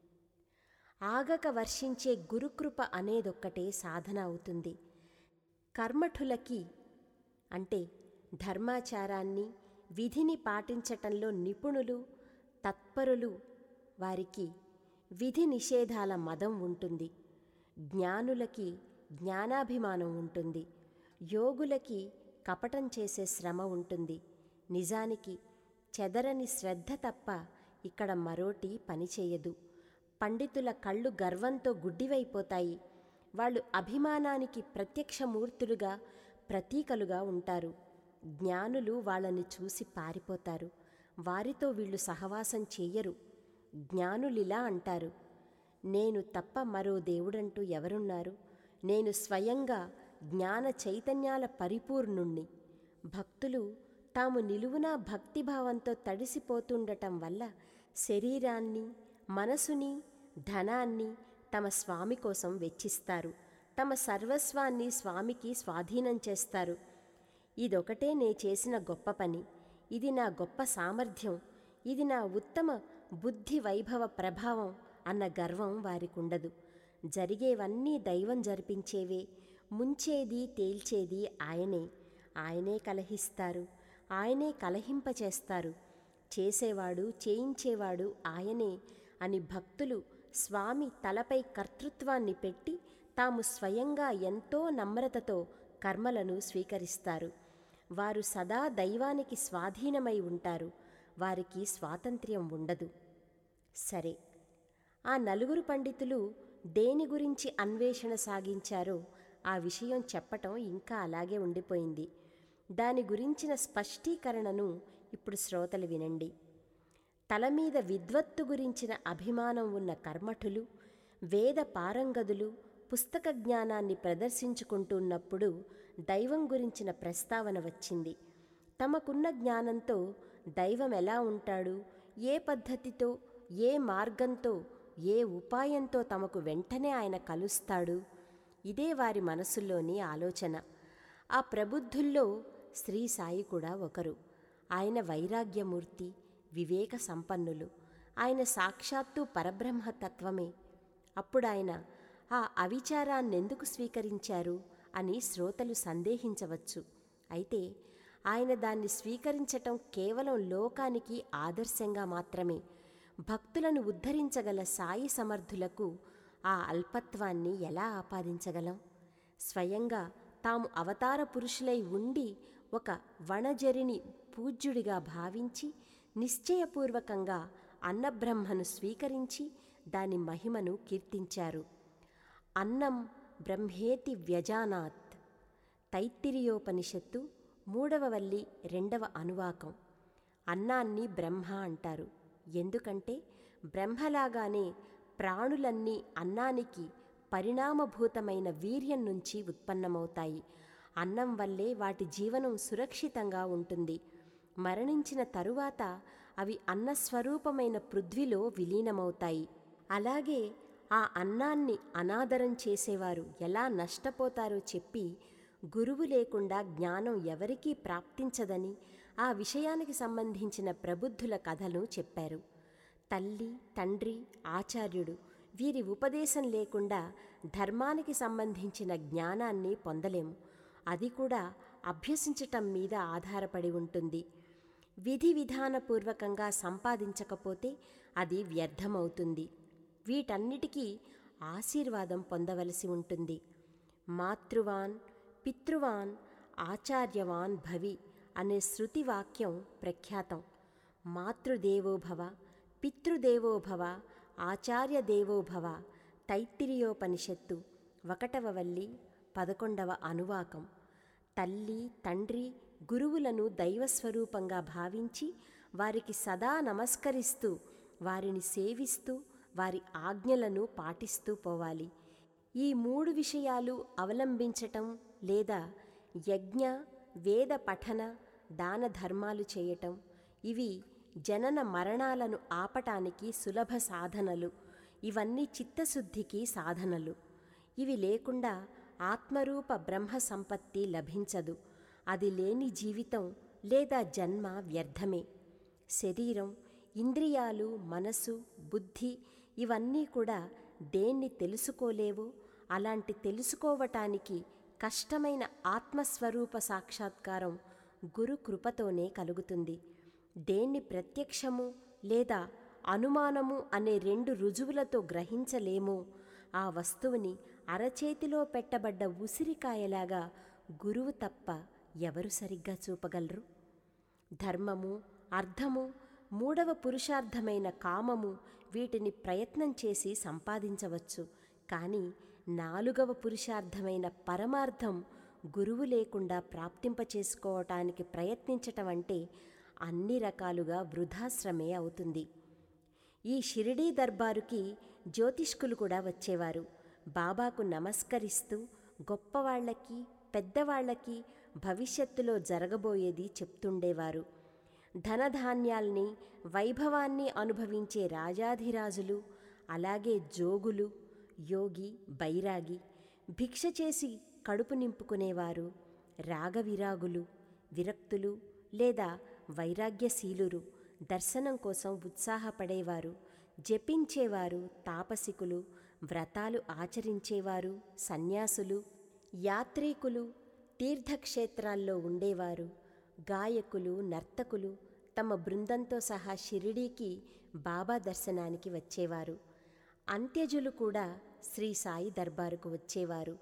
ఆగక వర్షించే గురుకృప అనేదొక్కటే సాధన అవుతుంది కర్మఠులకి అంటే ధర్మాచారాన్ని విధిని పాటించటంలో నిపుణులు తత్పరులు వారికి విధి నిషేధాల మదం ఉంటుంది జ్ఞానులకి జ్ఞానాభిమానం ఉంటుంది యోగులకి కపటం చేసే శ్రమ ఉంటుంది నిజానికి చెదరని శ్రద్ధ తప్ప ఇక్కడ మరోటి పనిచేయదు పండితుల కళ్ళు గర్వంతో గుడ్డివైపోతాయి వాళ్ళు అభిమానానికి ప్రత్యక్షమూర్తులుగా ప్రతీకలుగా ఉంటారు జ్ఞానులు వాళ్ళని చూసి పారిపోతారు వారితో వీళ్ళు సహవాసం చెయ్యరు జ్ఞానులిలా అంటారు నేను తప్ప మరో దేవుడంటూ ఎవరున్నారు నేను స్వయంగా జ్ఞాన చైతన్యాల పరిపూర్ణుణ్ణి భక్తులు తాము నిలువునా భక్తిభావంతో తడిసిపోతుండటం వల్ల శరీరాన్ని మనసుని ధనాన్ని తమ స్వామి కోసం వెచ్చిస్తారు తమ సర్వస్వాన్ని స్వామికి స్వాధీనం చేస్తారు ఇదొకటే నే చేసిన గొప్ప పని ఇది నా గొప్ప సామర్థ్యం ఇది నా ఉత్తమ బుద్ధి వైభవ ప్రభావం అన్న గర్వం వారికుండదు జరిగేవన్నీ దైవం జరిపించేవే ముంచేది తేల్చేది ఆయనే ఆయనే కలహిస్తారు ఆయనే కలహింపచేస్తారు చేసేవాడు చేయించేవాడు ఆయనే అని భక్తులు స్వామి తలపై కర్తృత్వాన్ని పెట్టి తాము స్వయంగా ఎంతో నమ్రతతో కర్మలను స్వీకరిస్తారు వారు సదా దైవానికి స్వాధీనమై ఉంటారు వారికి స్వాతంత్ర్యం ఉండదు సరే ఆ నలుగురు పండితులు దేని గురించి అన్వేషణ సాగించారో ఆ విషయం చెప్పటం ఇంకా అలాగే ఉండిపోయింది దాని గురించిన స్పష్టీకరణను ఇప్పుడు శ్రోతలు వినండి తల మీద విద్వత్తు గురించిన అభిమానం ఉన్న కర్మఠులు వేద పారంగదులు పుస్తక జ్ఞానాన్ని ప్రదర్శించుకుంటున్నప్పుడు దైవం గురించిన ప్రస్తావన వచ్చింది తమకున్న జ్ఞానంతో దైవం ఎలా ఉంటాడు ఏ పద్ధతితో ఏ మార్గంతో ఏ ఉపాయంతో తమకు వెంటనే ఆయన కలుస్తాడు ఇదే వారి మనసుల్లోని ఆలోచన ఆ ప్రబుద్ధుల్లో శ్రీ సాయి కూడా ఒకరు ఆయన వైరాగ్యమూర్తి వివేక సంపన్నులు ఆయన సాక్షాత్తు పరబ్రహ్మతత్వమే అప్పుడు ఆయన ఆ అవిచారాన్నెందుకు స్వీకరించారు అని శ్రోతలు సందేహించవచ్చు అయితే ఆయన దాన్ని స్వీకరించటం కేవలం లోకానికి ఆదర్శంగా మాత్రమే భక్తులను ఉద్ధరించగల సాయి సమర్థులకు ఆ అల్పత్వాన్ని ఎలా ఆపాదించగలం స్వయంగా తాము అవతార పురుషులై ఉండి ఒక వణజరిని పూజ్యుడిగా భావించి నిశ్చయపూర్వకంగా అన్నబ్రహ్మను స్వీకరించి దాని మహిమను కీర్తించారు అన్నం బ్రహ్మేతి వ్యజానాత్ తైత్తిరియోపనిషత్తు మూడవ వల్లి రెండవ అనువాకం అన్నాన్ని బ్రహ్మ అంటారు ఎందుకంటే బ్రహ్మలాగానే ప్రాణులన్నీ అన్నానికి పరిణామభూతమైన వీర్యం నుంచి ఉత్పన్నమవుతాయి అన్నం వల్లే వాటి జీవనం సురక్షితంగా ఉంటుంది మరణించిన తరువాత అవి అన్నస్వరూపమైన పృథ్వీలో విలీనమవుతాయి అలాగే ఆ అన్నాన్ని అనాదరం చేసేవారు ఎలా నష్టపోతారో చెప్పి గురువు లేకుండా జ్ఞానం ఎవరికీ ప్రాప్తించదని ఆ విషయానికి సంబంధించిన ప్రబుద్ధుల కథను చెప్పారు తల్లి తండ్రి ఆచార్యుడు వీరి ఉపదేశం లేకుండా ధర్మానికి సంబంధించిన జ్ఞానాన్ని పొందలేము అది కూడా అభ్యసించటం మీద ఆధారపడి ఉంటుంది విధి విధానపూర్వకంగా సంపాదించకపోతే అది వ్యర్థమవుతుంది వీటన్నిటికీ ఆశీర్వాదం పొందవలసి ఉంటుంది మాతృవాన్ పితృవాన్ ఆచార్యవాన్ భవి అనే శృతి వాక్యం ప్రఖ్యాతం మాతృదేవోభవ పితృదేవోభవ ఆచార్యదేవోభవ తైత్తిరియోపనిషత్తు ఒకటవ వల్లి పదకొండవ అనువాకం తల్లి తండ్రి గురువులను దైవస్వరూపంగా భావించి వారికి సదా నమస్కరిస్తూ వారిని సేవిస్తూ వారి ఆజ్ఞలను పాటిస్తూ పోవాలి ఈ మూడు విషయాలు అవలంబించటం లేదా యజ్ఞ వేద పఠన దాన ధర్మాలు చేయటం ఇవి జనన మరణాలను ఆపటానికి సులభ సాధనలు ఇవన్నీ చిత్తశుద్ధికి సాధనలు ఇవి లేకుండా ఆత్మరూప బ్రహ్మ సంపత్తి లభించదు అది లేని జీవితం లేదా జన్మ వ్యర్థమే శరీరం ఇంద్రియాలు మనసు బుద్ధి ఇవన్నీ కూడా దేన్ని తెలుసుకోలేవో అలాంటి తెలుసుకోవటానికి కష్టమైన ఆత్మస్వరూప సాక్షాత్కారం గురు కృపతోనే కలుగుతుంది దేన్ని ప్రత్యక్షము లేదా అనుమానము అనే రెండు రుజువులతో గ్రహించలేమో ఆ వస్తువుని అరచేతిలో పెట్టబడ్డ ఉసిరికాయలాగా గురువు తప్ప ఎవరు సరిగ్గా చూపగలరు ధర్మము అర్థము మూడవ పురుషార్థమైన కామము వీటిని ప్రయత్నం చేసి సంపాదించవచ్చు కానీ నాలుగవ పురుషార్థమైన పరమార్థం గురువు లేకుండా ప్రాప్తింపచేసుకోవటానికి ప్రయత్నించటం అంటే అన్ని రకాలుగా వృధాశ్రమే అవుతుంది ఈ షిరిడీ దర్బారుకి జ్యోతిష్కులు కూడా వచ్చేవారు బాబాకు నమస్కరిస్తూ గొప్పవాళ్లకి పెద్దవాళ్లకి భవిష్యత్తులో జరగబోయేది చెప్తుండేవారు ధనధాన్యాల్ని వైభవాన్ని అనుభవించే రాజాధిరాజులు అలాగే జోగులు యోగి బైరాగి భిక్ష చేసి కడుపు నింపుకునేవారు రాగవిరాగులు విరక్తులు లేదా వైరాగ్యశీలురు దర్శనం కోసం ఉత్సాహపడేవారు జపించేవారు తాపసికులు వ్రతాలు ఆచరించేవారు సన్యాసులు యాత్రీకులు తీర్థక్షేత్రాల్లో ఉండేవారు గాయకులు నర్తకులు తమ బృందంతో సహా షిరిడీకి బాబా దర్శనానికి వచ్చేవారు అంత్యజులు కూడా శ్రీ సాయి దర్బారుకు వచ్చేవారు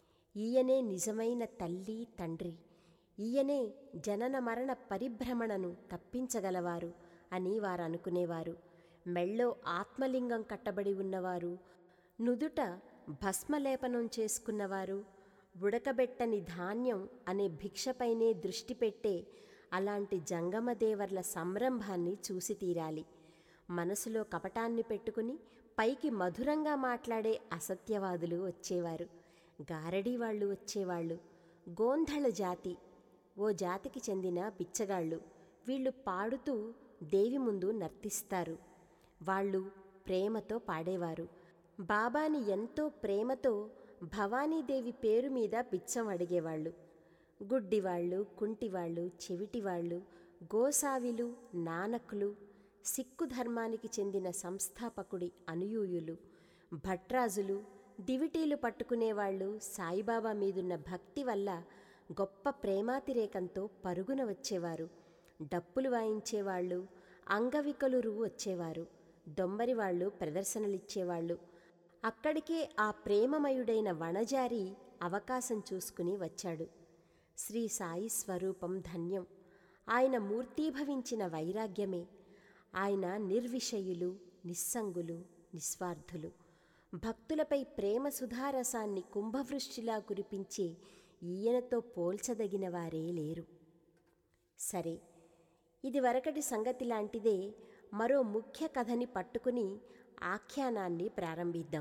ఈయనే నిజమైన తల్లి తండ్రి ఈయనే జనన మరణ పరిభ్రమణను తప్పించగలవారు అని వారు అనుకునేవారు మెళ్ళో ఆత్మలింగం కట్టబడి ఉన్నవారు నుదుట భస్మలేపనం చేసుకున్నవారు ఉడకబెట్టని ధాన్యం అనే భిక్షపైనే దృష్టి పెట్టే అలాంటి జంగమదేవర్ల సంరంభాన్ని చూసి తీరాలి మనసులో కపటాన్ని పెట్టుకుని పైకి మధురంగా మాట్లాడే అసత్యవాదులు వచ్చేవారు గారడీ వాళ్ళు వచ్చేవాళ్ళు గోంధళ జాతి ఓ జాతికి చెందిన బిచ్చగాళ్ళు వీళ్ళు పాడుతూ దేవి ముందు నర్తిస్తారు వాళ్ళు ప్రేమతో పాడేవారు బాబాని ఎంతో ప్రేమతో భవానీదేవి పేరు మీద బిచ్చం అడిగేవాళ్ళు గుడ్డివాళ్ళు కుంటివాళ్ళు చెవిటివాళ్ళు గోసావిలు నానకులు సిక్కు ధర్మానికి చెందిన సంస్థాపకుడి అనుయూయులు భట్రాజులు దివిటీలు పట్టుకునేవాళ్ళు సాయిబాబా మీదున్న భక్తి వల్ల గొప్ప ప్రేమాతిరేకంతో పరుగున వచ్చేవారు డప్పులు వాయించేవాళ్ళు అంగవికలురు వచ్చేవారు దొమ్మరి వాళ్ళు ప్రదర్శనలిచ్చేవాళ్ళు అక్కడికే ఆ ప్రేమమయుడైన వనజారి అవకాశం చూసుకుని వచ్చాడు శ్రీ సాయి స్వరూపం ధన్యం ఆయన మూర్తీభవించిన వైరాగ్యమే ఆయన నిర్విషయులు నిస్సంగులు నిస్వార్థులు భక్తులపై ప్రేమ సుధారసాన్ని కుంభవృష్టిలా కురిపించే ఈయనతో పోల్చదగిన వారే లేరు సరే ఇది వరకటి సంగతి లాంటిదే మరో ముఖ్య కథని పట్టుకుని ఆఖ్యానాన్ని ప్రారంభిద్దాం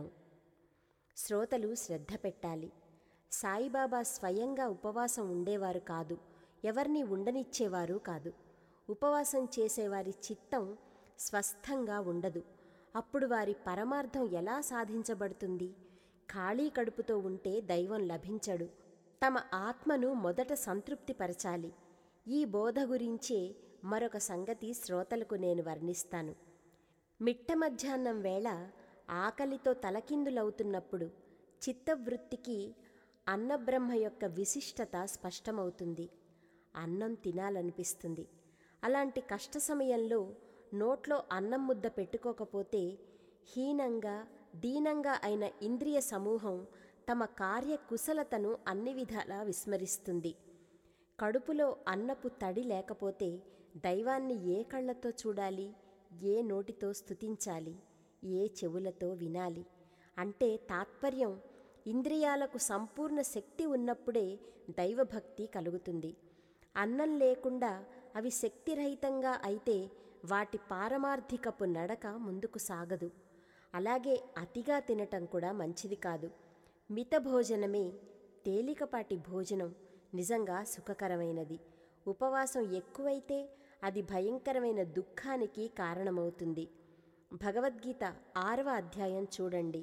శ్రోతలు శ్రద్ధ పెట్టాలి సాయిబాబా స్వయంగా ఉపవాసం ఉండేవారు కాదు ఎవరిని ఉండనిచ్చేవారు కాదు ఉపవాసం చేసేవారి చిత్తం స్వస్థంగా ఉండదు అప్పుడు వారి పరమార్థం ఎలా సాధించబడుతుంది ఖాళీ కడుపుతో ఉంటే దైవం లభించడు తమ ఆత్మను మొదట సంతృప్తిపరచాలి ఈ బోధ గురించే మరొక సంగతి శ్రోతలకు నేను వర్ణిస్తాను మిట్ట మధ్యాహ్నం వేళ ఆకలితో తలకిందులవుతున్నప్పుడు చిత్తవృత్తికి అన్నబ్రహ్మ యొక్క విశిష్టత స్పష్టమవుతుంది అన్నం తినాలనిపిస్తుంది అలాంటి కష్ట సమయంలో నోట్లో అన్నం ముద్ద పెట్టుకోకపోతే హీనంగా దీనంగా అయిన ఇంద్రియ సమూహం తమ కార్య కుశలతను అన్ని విధాలా విస్మరిస్తుంది కడుపులో అన్నపు తడి లేకపోతే దైవాన్ని ఏ కళ్ళతో చూడాలి ఏ నోటితో స్తుతించాలి ఏ చెవులతో వినాలి అంటే తాత్పర్యం ఇంద్రియాలకు సంపూర్ణ శక్తి ఉన్నప్పుడే దైవభక్తి కలుగుతుంది అన్నం లేకుండా అవి శక్తిరహితంగా అయితే వాటి పారమార్థికపు నడక ముందుకు సాగదు అలాగే అతిగా తినటం కూడా మంచిది కాదు మిత భోజనమే తేలికపాటి భోజనం నిజంగా సుఖకరమైనది ఉపవాసం ఎక్కువైతే అది భయంకరమైన దుఃఖానికి కారణమవుతుంది భగవద్గీత ఆరవ అధ్యాయం చూడండి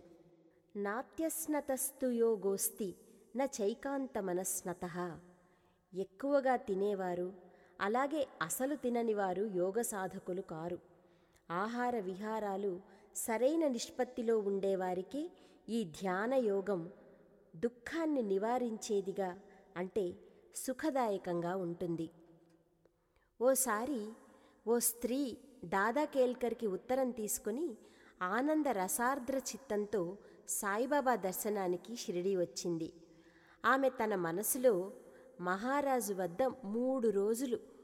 నాత్యస్నతస్తు యోగోస్తి న చైకాంతమనస్నత ఎక్కువగా తినేవారు అలాగే అసలు తినని వారు యోగ సాధకులు కారు ఆహార విహారాలు సరైన నిష్పత్తిలో ఉండేవారికి ఈ ధ్యాన యోగం దుఃఖాన్ని నివారించేదిగా అంటే సుఖదాయకంగా ఉంటుంది ఓసారి ఓ స్త్రీ దాదా కేల్కర్కి ఉత్తరం తీసుకుని ఆనంద రసార్ద్ర చిత్తంతో సాయిబాబా దర్శనానికి షిరిడి వచ్చింది ఆమె తన మనసులో మహారాజు వద్ద మూడు రోజులు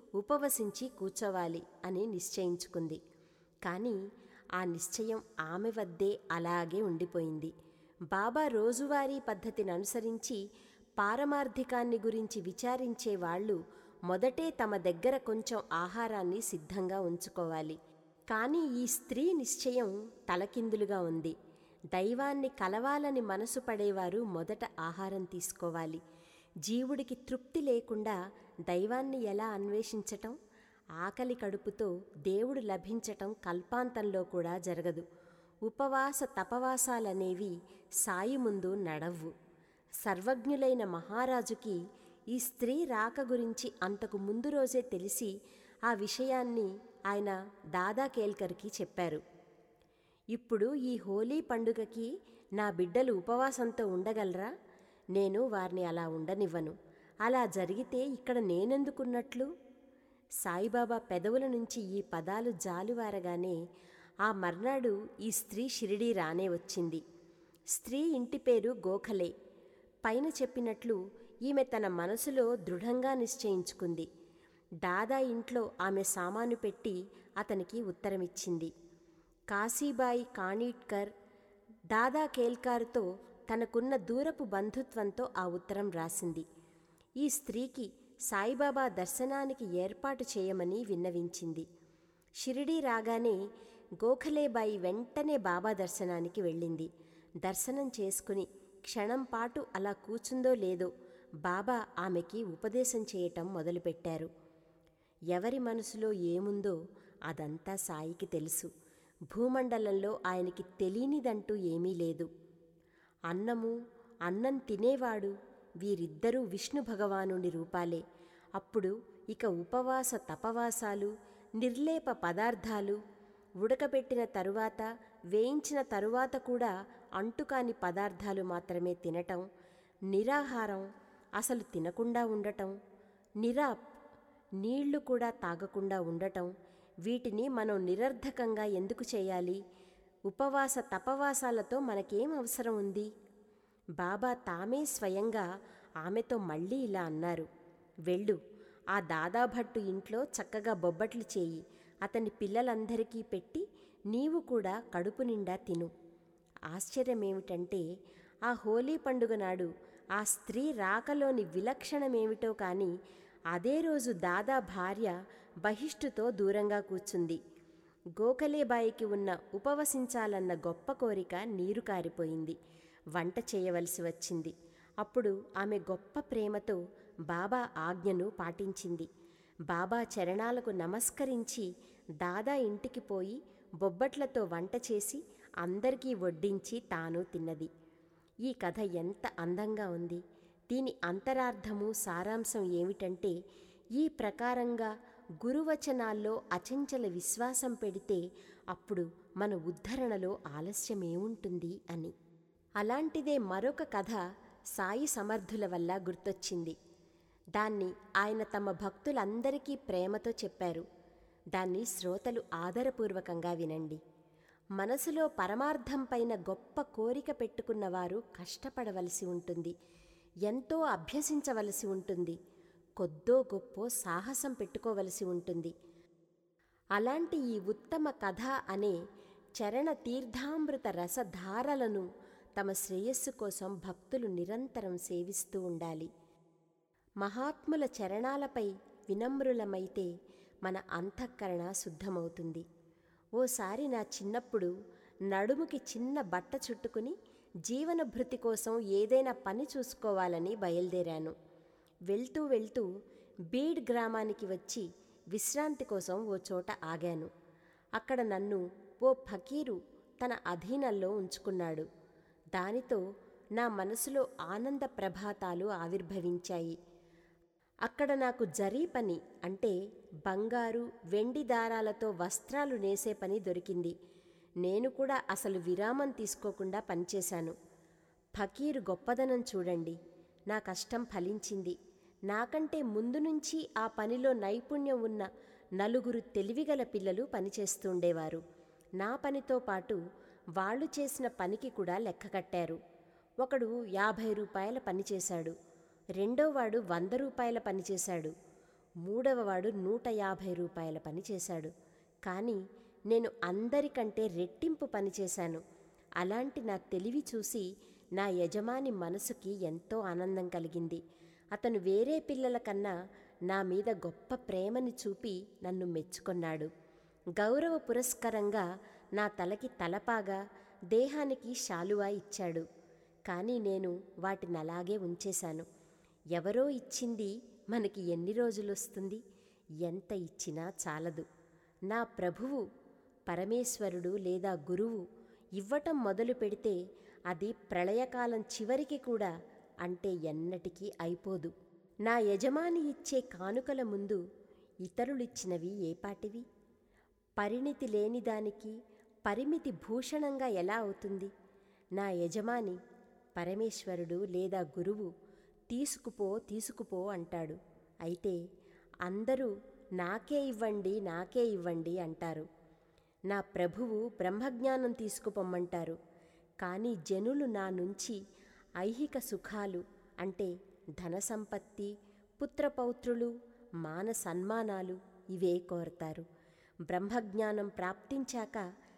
ఉపవసించి కూర్చోవాలి అని నిశ్చయించుకుంది కానీ ఆ నిశ్చయం ఆమె వద్దే అలాగే ఉండిపోయింది బాబా రోజువారీ పద్ధతిని అనుసరించి పారమార్థికాన్ని గురించి విచారించే వాళ్ళు మొదటే తమ దగ్గర కొంచెం ఆహారాన్ని సిద్ధంగా ఉంచుకోవాలి కానీ ఈ స్త్రీ నిశ్చయం తలకిందులుగా ఉంది దైవాన్ని కలవాలని మనసు పడేవారు మొదట ఆహారం తీసుకోవాలి జీవుడికి తృప్తి లేకుండా దైవాన్ని ఎలా అన్వేషించటం ఆకలి కడుపుతో దేవుడు లభించటం కల్పాంతంలో కూడా జరగదు ఉపవాస తపవాసాలనేవి సాయి ముందు నడవ్వు సర్వజ్ఞులైన మహారాజుకి ఈ స్త్రీ రాక గురించి అంతకు ముందు రోజే తెలిసి ఆ విషయాన్ని ఆయన దాదా కేల్కర్కి చెప్పారు ఇప్పుడు ఈ హోలీ పండుగకి నా బిడ్డలు ఉపవాసంతో ఉండగలరా నేను వారిని అలా ఉండనివ్వను అలా జరిగితే ఇక్కడ నేనెందుకున్నట్లు సాయిబాబా పెదవుల నుంచి ఈ పదాలు జాలువారగానే ఆ మర్నాడు ఈ స్త్రీ షిరిడీ రానే వచ్చింది స్త్రీ ఇంటి పేరు గోఖలే పైన చెప్పినట్లు ఈమె తన మనసులో దృఢంగా నిశ్చయించుకుంది దాదా ఇంట్లో ఆమె సామాను పెట్టి అతనికి ఉత్తరమిచ్చింది కాశీబాయి కాణీట్కర్ దాదా కేల్కార్తో తనకున్న దూరపు బంధుత్వంతో ఆ ఉత్తరం రాసింది ఈ స్త్రీకి సాయిబాబా దర్శనానికి ఏర్పాటు చేయమని విన్నవించింది షిరిడీ రాగానే గోఖలేబాయి వెంటనే బాబా దర్శనానికి వెళ్ళింది దర్శనం చేసుకుని క్షణం పాటు అలా కూచుందో లేదో బాబా ఆమెకి ఉపదేశం చేయటం మొదలుపెట్టారు ఎవరి మనసులో ఏముందో అదంతా సాయికి తెలుసు భూమండలంలో ఆయనకి తెలియనిదంటూ ఏమీ లేదు అన్నము అన్నం తినేవాడు వీరిద్దరూ విష్ణు భగవానుని రూపాలే అప్పుడు ఇక ఉపవాస తపవాసాలు నిర్లేప పదార్థాలు ఉడకబెట్టిన తరువాత వేయించిన తరువాత కూడా అంటుకాని పదార్థాలు మాత్రమే తినటం నిరాహారం అసలు తినకుండా ఉండటం నిరాప్ నీళ్లు కూడా తాగకుండా ఉండటం వీటిని మనం నిరర్ధకంగా ఎందుకు చేయాలి ఉపవాస తపవాసాలతో మనకేం అవసరం ఉంది బాబా తామే స్వయంగా ఆమెతో మళ్ళీ ఇలా అన్నారు వెళ్ళు ఆ దాదాభట్టు ఇంట్లో చక్కగా బొబ్బట్లు చేయి అతని పిల్లలందరికీ పెట్టి నీవు కూడా కడుపు నిండా తిను ఆశ్చర్యమేమిటంటే ఆ హోలీ పండుగ నాడు ఆ స్త్రీ రాకలోని విలక్షణమేమిటో కాని అదే రోజు దాదా భార్య బహిష్టుతో దూరంగా కూర్చుంది గోఖలేబాయికి ఉన్న ఉపవసించాలన్న గొప్ప కోరిక నీరు కారిపోయింది వంట చేయవలసి వచ్చింది అప్పుడు ఆమె గొప్ప ప్రేమతో బాబా ఆజ్ఞను పాటించింది బాబా చరణాలకు నమస్కరించి దాదా ఇంటికి పోయి బొబ్బట్లతో వంట చేసి అందరికీ వడ్డించి తాను తిన్నది ఈ కథ ఎంత అందంగా ఉంది దీని అంతరార్థము సారాంశం ఏమిటంటే ఈ ప్రకారంగా గురువచనాల్లో అచంచల విశ్వాసం పెడితే అప్పుడు మన ఉద్ధరణలో ఆలస్యమేముంటుంది అని అలాంటిదే మరొక కథ సాయి సమర్థుల వల్ల గుర్తొచ్చింది దాన్ని ఆయన తమ భక్తులందరికీ ప్రేమతో చెప్పారు దాన్ని శ్రోతలు ఆదరపూర్వకంగా వినండి మనసులో పరమార్థం పైన గొప్ప కోరిక పెట్టుకున్నవారు కష్టపడవలసి ఉంటుంది ఎంతో అభ్యసించవలసి ఉంటుంది కొద్దో గొప్పో సాహసం పెట్టుకోవలసి ఉంటుంది అలాంటి ఈ ఉత్తమ కథ అనే చరణ తీర్థామృత రసధారలను తమ శ్రేయస్సు కోసం భక్తులు నిరంతరం సేవిస్తూ ఉండాలి మహాత్ముల చరణాలపై వినమ్రులమైతే మన అంతఃకరణ శుద్ధమవుతుంది ఓసారి నా చిన్నప్పుడు నడుముకి చిన్న బట్ట చుట్టుకుని జీవనభృతి కోసం ఏదైనా పని చూసుకోవాలని బయలుదేరాను వెళ్తూ వెళ్తూ బీడ్ గ్రామానికి వచ్చి విశ్రాంతి కోసం ఓ చోట ఆగాను అక్కడ నన్ను ఓ ఫకీరు తన అధీనంలో ఉంచుకున్నాడు దానితో నా మనసులో ఆనంద ప్రభాతాలు ఆవిర్భవించాయి అక్కడ నాకు జరీ పని అంటే బంగారు వెండి దారాలతో వస్త్రాలు నేసే పని దొరికింది నేను కూడా అసలు విరామం తీసుకోకుండా పనిచేశాను ఫకీరు గొప్పదనం చూడండి నా కష్టం ఫలించింది నాకంటే ముందు నుంచి ఆ పనిలో నైపుణ్యం ఉన్న నలుగురు తెలివిగల పిల్లలు పనిచేస్తుండేవారు నా పనితో పాటు వాళ్ళు చేసిన పనికి కూడా లెక్క కట్టారు ఒకడు యాభై రూపాయల పని చేశాడు రెండోవాడు వంద రూపాయల పని చేశాడు మూడవవాడు నూట యాభై రూపాయల పని చేశాడు కానీ నేను అందరికంటే రెట్టింపు పని చేశాను అలాంటి నా తెలివి చూసి నా యజమాని మనసుకి ఎంతో ఆనందం కలిగింది అతను వేరే పిల్లల కన్నా నా మీద గొప్ప ప్రేమని చూపి నన్ను మెచ్చుకొన్నాడు గౌరవ పురస్కరంగా నా తలకి తలపాగా దేహానికి శాలువా ఇచ్చాడు కానీ నేను వాటిని అలాగే ఉంచేశాను ఎవరో ఇచ్చింది మనకి ఎన్ని రోజులు వస్తుంది ఎంత ఇచ్చినా చాలదు నా ప్రభువు పరమేశ్వరుడు లేదా గురువు ఇవ్వటం మొదలు పెడితే అది ప్రళయకాలం చివరికి కూడా అంటే ఎన్నటికీ అయిపోదు నా యజమాని ఇచ్చే కానుకల ముందు ఇతరులిచ్చినవి ఏపాటివి పరిణితి లేని దానికి పరిమితి భూషణంగా ఎలా అవుతుంది నా యజమాని పరమేశ్వరుడు లేదా గురువు తీసుకుపో తీసుకుపో అంటాడు అయితే అందరూ నాకే ఇవ్వండి నాకే ఇవ్వండి అంటారు నా ప్రభువు బ్రహ్మజ్ఞానం తీసుకుపొమ్మంటారు కానీ జనులు నా నుంచి ఐహిక సుఖాలు అంటే ధన సంపత్తి పుత్రపౌత్రులు మాన సన్మానాలు ఇవే కోరతారు బ్రహ్మజ్ఞానం ప్రాప్తించాక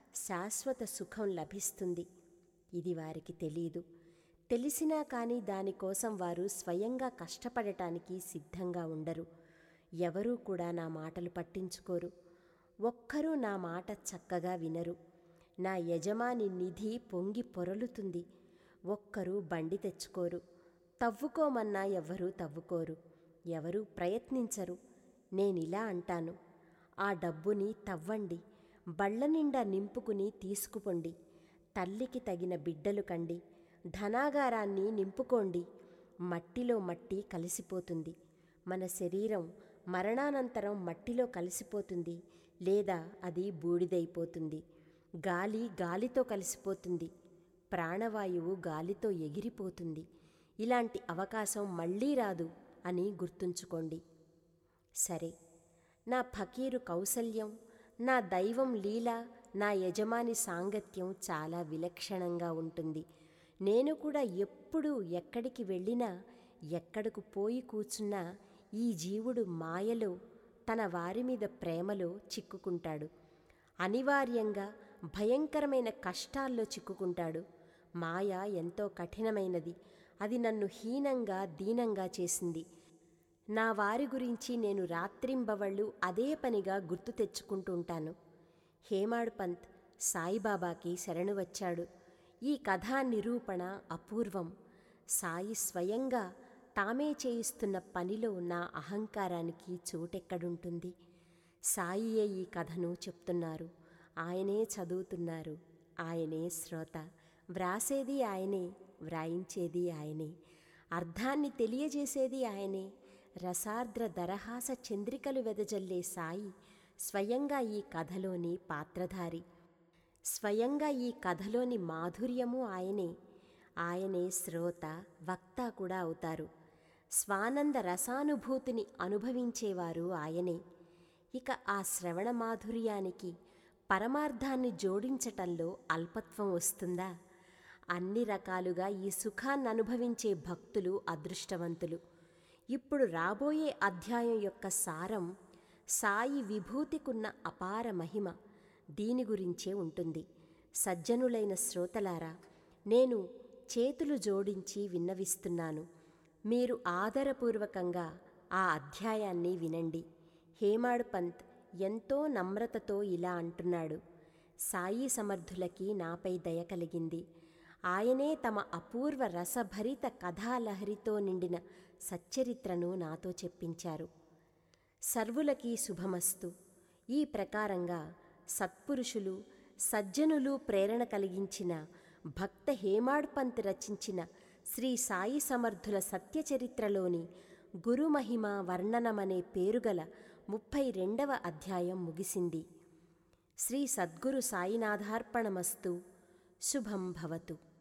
శాశ్వత సుఖం లభిస్తుంది ఇది వారికి తెలీదు తెలిసినా కానీ దానికోసం వారు స్వయంగా కష్టపడటానికి సిద్ధంగా ఉండరు ఎవరూ కూడా నా మాటలు పట్టించుకోరు ఒక్కరూ నా మాట చక్కగా వినరు నా యజమాని నిధి పొంగి పొరలుతుంది ఒక్కరూ బండి తెచ్చుకోరు తవ్వుకోమన్నా ఎవ్వరూ తవ్వుకోరు ఎవరూ ప్రయత్నించరు నేనిలా అంటాను ఆ డబ్బుని తవ్వండి బళ్ళ నిండా నింపుకుని తీసుకుపొండి తల్లికి తగిన బిడ్డలు కండి ధనాగారాన్ని నింపుకోండి మట్టిలో మట్టి కలిసిపోతుంది మన శరీరం మరణానంతరం మట్టిలో కలిసిపోతుంది లేదా అది బూడిదైపోతుంది గాలి గాలితో కలిసిపోతుంది ప్రాణవాయువు గాలితో ఎగిరిపోతుంది ఇలాంటి అవకాశం మళ్ళీ రాదు అని గుర్తుంచుకోండి సరే నా ఫకీరు కౌసల్యం నా దైవం లీల నా యజమాని సాంగత్యం చాలా విలక్షణంగా ఉంటుంది నేను కూడా ఎప్పుడు ఎక్కడికి వెళ్ళినా ఎక్కడకు పోయి కూర్చున్నా ఈ జీవుడు మాయలో తన వారి మీద ప్రేమలో చిక్కుకుంటాడు అనివార్యంగా భయంకరమైన కష్టాల్లో చిక్కుకుంటాడు మాయ ఎంతో కఠినమైనది అది నన్ను హీనంగా దీనంగా చేసింది నా వారి గురించి నేను రాత్రింబవళ్ళు అదే పనిగా గుర్తు తెచ్చుకుంటుంటాను హేమాడ్ పంత్ సాయిబాబాకి శరణు వచ్చాడు ఈ కథా నిరూపణ అపూర్వం సాయి స్వయంగా తామే చేయిస్తున్న పనిలో నా అహంకారానికి చోటెక్కడుంటుంది సాయియే ఈ కథను చెప్తున్నారు ఆయనే చదువుతున్నారు ఆయనే శ్రోత వ్రాసేది ఆయనే వ్రాయించేది ఆయనే అర్థాన్ని తెలియజేసేది ఆయనే రసార్ద్ర దరహాస చంద్రికలు వెదజల్లే సాయి స్వయంగా ఈ కథలోని పాత్రధారి స్వయంగా ఈ కథలోని మాధుర్యము ఆయనే ఆయనే శ్రోత వక్త కూడా అవుతారు స్వానంద రసానుభూతిని అనుభవించేవారు ఆయనే ఇక ఆ శ్రవణ మాధుర్యానికి పరమార్థాన్ని జోడించటంలో అల్పత్వం వస్తుందా అన్ని రకాలుగా ఈ సుఖాన్ని అనుభవించే భక్తులు అదృష్టవంతులు ఇప్పుడు రాబోయే అధ్యాయం యొక్క సారం సాయి విభూతికున్న అపార మహిమ దీని గురించే ఉంటుంది సజ్జనులైన శ్రోతలారా నేను చేతులు జోడించి విన్నవిస్తున్నాను మీరు ఆదరపూర్వకంగా ఆ అధ్యాయాన్ని వినండి హేమాడ్ పంత్ ఎంతో నమ్రతతో ఇలా అంటున్నాడు సాయి సమర్థులకి నాపై దయ కలిగింది ఆయనే తమ అపూర్వ రసభరిత కథాలహరితో నిండిన సచ్చరిత్రను నాతో చెప్పించారు సర్వులకి శుభమస్తు ఈ ప్రకారంగా సత్పురుషులు సజ్జనులు ప్రేరణ కలిగించిన భక్త హేమాడ్ పంత్ రచించిన శ్రీ సాయి సమర్థుల సత్యచరిత్రలోని గురుమహిమ వర్ణనమనే పేరుగల ముప్పై రెండవ అధ్యాయం ముగిసింది శ్రీ సద్గురు సాయినాథార్పణమస్తు శుభం భవతు